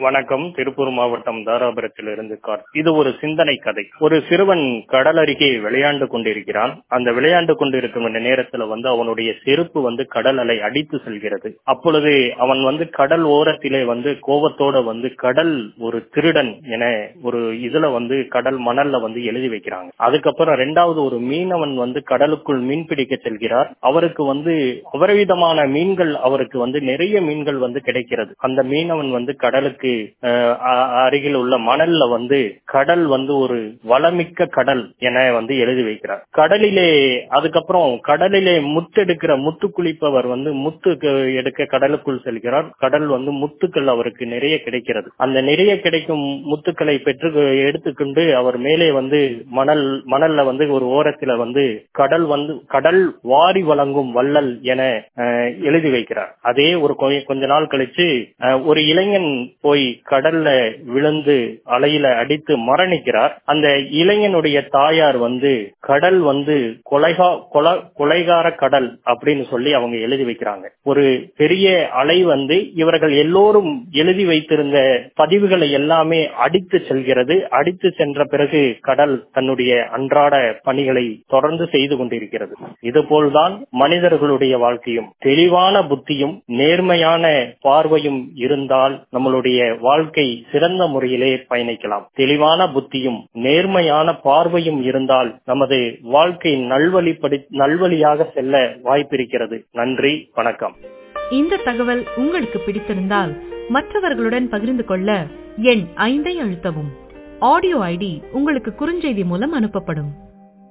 வணக்கம் திருப்பூர் மாவட்டம் தாராபுரத்திலிருந்து கார் இது ஒரு சிந்தனை கதை ஒரு சிறுவன் கடல் அருகே விளையாண்டு கொண்டிருக்கிறான் அந்த விளையாண்டு கொண்டிருக்கும் இந்த நேரத்துல வந்து அவனுடைய செருப்பு வந்து கடல் அலை அடித்து செல்கிறது அப்பொழுது அவன் வந்து கடல் ஓரத்திலே வந்து கோபத்தோட வந்து கடல் ஒரு திருடன் என ஒரு இதுல வந்து கடல் மணல்ல வந்து எழுதி வைக்கிறாங்க அதுக்கப்புறம் ரெண்டாவது ஒரு மீனவன் வந்து கடலுக்குள் மீன் பிடிக்க செல்கிறார் அவருக்கு வந்து அபரிவிதமான மீன்கள் அவருக்கு வந்து நிறைய மீன்கள் வந்து கிடைக்கிறது அந்த மீனவன் வந்து கடலுக்கு அஹ், அ- அருகில் உள்ள மணல்ல வந்து கடல் வந்து ஒரு வளமிக்க கடல் என வந்து எழுதி வைக்கிறார் கடலிலே அதுக்கப்புறம் கடலிலே முத்தெடுக்கிற முத்து குளிப்பவர் வந்து முத்து க- எடுக்க கடலுக்குள் செல்கிறார் கடல் வந்து முத்துக்கள் அவருக்கு நிறைய கிடைக்கிறது அந்த நிறைய கிடைக்கும் முத்துக்களை பெற்று எடுத்துக்கொண்டு அவர் மேலே வந்து மணல் மணல்ல வந்து ஒரு ஓரத்துல வந்து கடல் வந்து கடல் வாரி வழங்கும் வள்ளல் என அஹ், எழுதி வைக்கிறார் அதே ஒரு கொ- கொஞ்ச நாள் கழிச்சு அஹ், ஒரு இளைஞன் போய் கடல்ல விழுந்து அலையில அடித்து மரணிக்கிறார் அந்த இளைஞனுடைய தாயார் வந்து கடல் வந்து கொலைகா கொல கொலைகார கடல் அப்படின்னு சொல்லி அவங்க எழுதி வைக்கிறாங்க ஒரு பெரிய அலை வந்து இவர்கள் எல்லோரும் எழுதி வைத்திருந்த பதிவுகளை எல்லாமே அடித்து செல்கிறது அடித்து சென்ற பிறகு கடல் தன்னுடைய அன்றாட பணிகளை தொடர்ந்து செய்து கொண்டிருக்கிறது இதுபோல்தான் மனிதர்களுடைய வாழ்க்கையும் தெளிவான புத்தியும் நேர்மையான பார்வையும் இருந்தால் நம்மளுடைய வாழ்க்கை சிறந்த முறையிலே பயணிக்கலாம் தெளிவான புத்தியும் நேர்மையான பார்வையும் இருந்தால் நமது வாழ்க்கை நல்வழிப்படி நல்வழியாக செல்ல வாய்ப்பிருக்கிறது நன்றி வணக்கம் இந்த தகவல் உங்களுக்கு பிடித்திருந்தால் மற்றவர்களுடன் பகிர்ந்து கொள்ள எண் ஐந்தை அழுத்தவும் ஆடியோ ஐடி உங்களுக்கு குறுஞ்செய்தி மூலம் அனுப்பப்படும்